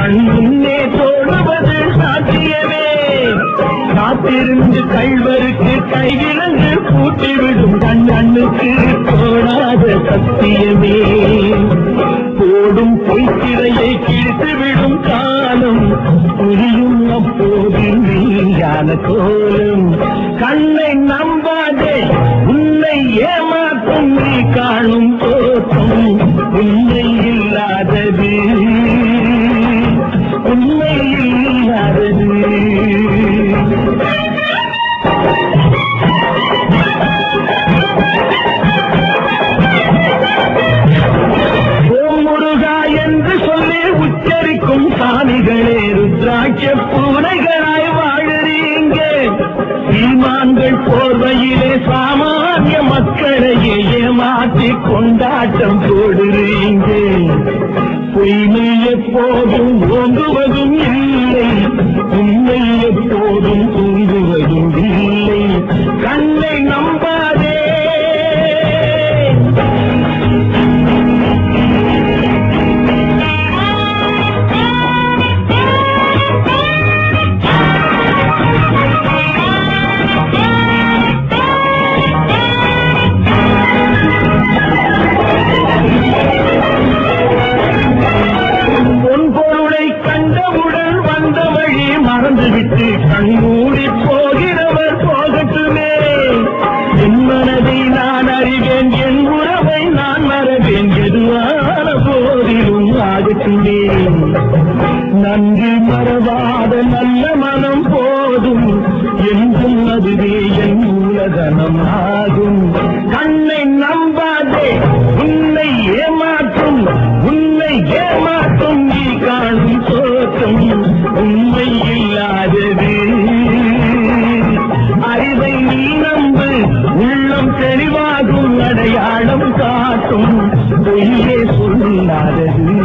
கண் முன்னே தோணுவது சாத்தியமே காத்திருந்து கள்வருக்கு கைவிலங்கு பூட்டிவிடும் கண் கண்ணுக்கு தோணாத சத்தியமே போடும் பொய்த்திரையை கிழித்துவிடும் காலம் புரியும் அப்போது நீயான கோலம் கண்ணை நம்பாதே உன்னை ஏமாற்றும் நீ காணும் தோற்றம் உண்மை இல்லாதது உண்மை இல்லாதது ஓம் முருகா என்று சொல்லி உச்சரிக்கும் சாமிகளே ருத்ராட்ச பூனைகளாய் வாழுறீங்க சீமான்கள் போர்வையிலே சாமானிய மக்களையே ஏமாற்றி கொண்டாட்டம் போடுறீங்க பொய்மை எப்போதும் ஓங்குவதும் இல்லை உண்மை எப்போதும் தூங்குவதும் இல்லை கண்ணை நம்பாதே பொன் பொருளை கண்டவுடன் வந்த வழி மறந்துவிட்டு கண்மூடி போகிறவர் போகட்டுமே என் மனதை நான் அறிவேன் என் உறவை நான் மறவேன் எதுவான போதிலும் ஆகட்டுமே நன்றி மறவாத நல்ல மனம் போதும் என்றும் அதுவே என் மூலதனம் ஆகும் கண்ணை நம்பாதே உன்னை ஏமாற்றும் உன்னை ஏமாற்றும் நீ காணும் தோற்றம் உண்மை இல்லாதது அறிவை நீ நம்பு உள்ளம் தெளிவாகும் அடையாளம் காட்டும் பொய்யே சொல்லாதது